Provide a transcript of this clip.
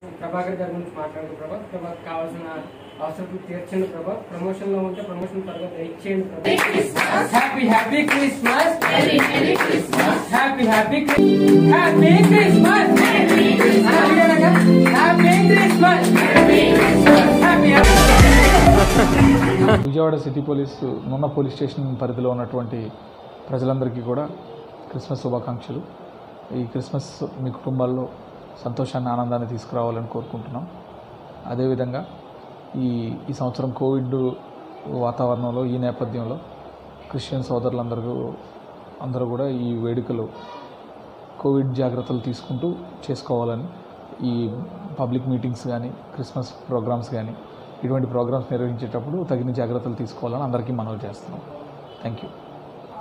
ప్రభాకర్ గారి గురించి మాట్లాడుతూ ప్రభా ప్రభా కావాల్సిన అవసరం తీర్చండి ప్రభా ప్రమోషన్ లో ఉంటే ప్రమోషన్ త్వరగా దయచేయండి Prabha happy happy Christmas happy happy happy Christmas happy Christmas happy Vijayawada city police Nunna police station పరిధిలో ఉన్నటువంటి ప్రజలందరికీ కూడా క్రిస్మస్ శుభాకాంక్షలు ఈ క్రిస్మస్ మీ కుటుంబాల్లో సంతోషాన్ని ఆనందాన్ని తీసుకురావాలని కోరుకుంటున్నాం అదేవిధంగా ఈ ఈ సంవత్సరం కోవిడ్ వాతావరణంలో ఈ నేపథ్యంలో క్రిస్టియన్ సోదరులందరూ అందరూ కూడా ఈ వేడుకలు కోవిడ్ జాగ్రత్తలు తీసుకుంటూ చేసుకోవాలని ఈ పబ్లిక్ మీటింగ్స్ కానీ క్రిస్మస్ ప్రోగ్రామ్స్ కానీ ఇటువంటి ప్రోగ్రామ్స్ నిర్వహించేటప్పుడు తగిన జాగ్రత్తలు తీసుకోవాలని అందరికీ మనవి చేస్తున్నాం థ్యాంక్ యూ